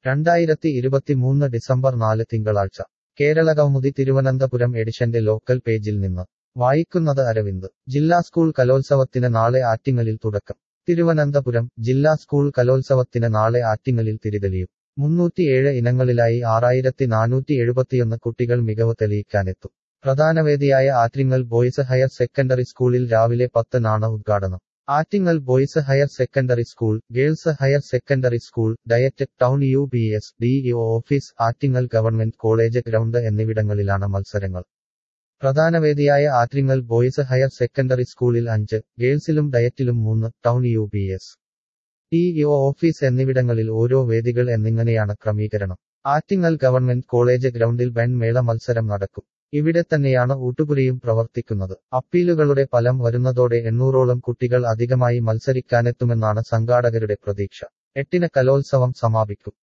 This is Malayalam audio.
രണ്ടായിരത്തി ഇരുപത്തിമൂന്ന് ഡിസംബർ നാല് തിങ്കളാഴ്ച കേരള കൗമുദി തിരുവനന്തപുരം എഡിഷന്റെ ലോക്കൽ പേജിൽ നിന്ന് വായിക്കുന്നത് അരവിന്ദ് ജില്ലാ സ്കൂൾ കലോത്സവത്തിന് നാളെ ആറ്റിങ്ങലിൽ തുടക്കം തിരുവനന്തപുരം ജില്ലാ സ്കൂൾ കലോത്സവത്തിന് നാളെ ആറ്റിങ്ങലിൽ തിരിതെളിയും മുന്നൂറ്റിയേഴ് ഇനങ്ങളിലായി ആറായിരത്തി നാനൂറ്റി എഴുപത്തിയൊന്ന് കുട്ടികൾ മികവ് തെളിയിക്കാനെത്തും പ്രധാനവേദിയായ ആറ്റിങ്ങൽ ബോയ്സ് ഹയർ സെക്കൻഡറി സ്കൂളിൽ രാവിലെ പത്തിനാണ് ഉദ്ഘാടനം Attingal boys higher secondary school girls higher secondary school diet town U B S DEO office Attingal government college ground എന്നിവിടങ്ങളിലാണ് മത്സരങ്ങൾ പ്രധാനവേദിയായ ആറ്റിങ്ങൽ ബോയ്സ് ഹയർ സെക്കൻഡറി സ്കൂളിൽ അഞ്ച് ഗേൾസിലും ഡയറ്റിലും മൂന്ന് town U B S DEO office എന്നിവിടങ്ങളിൽ ഓരോ വേദികൾ എന്നിങ്ങനെയാണ് ക്രമീകരണം ആറ്റിങ്ങൽ ഗവൺമെന്റ് കോളേജ് ഗ്രൗണ്ടിൽ ബെൻ മേള മത്സരം നടക്കും ഇവിടെ തന്നെയാണ് ഊട്ടുപുരയും പ്രവർത്തിക്കുന്നത് അപ്പീലുകളുടെ ഫലം വരുന്നതോടെ എണ്ണൂറോളം കുട്ടികൾ അധികമായി മത്സരിക്കാനെത്തുമെന്നാണ് സംഘാടകരുടെ പ്രതീക്ഷ എട്ടിന് കലോത്സവം സമാപിക്കും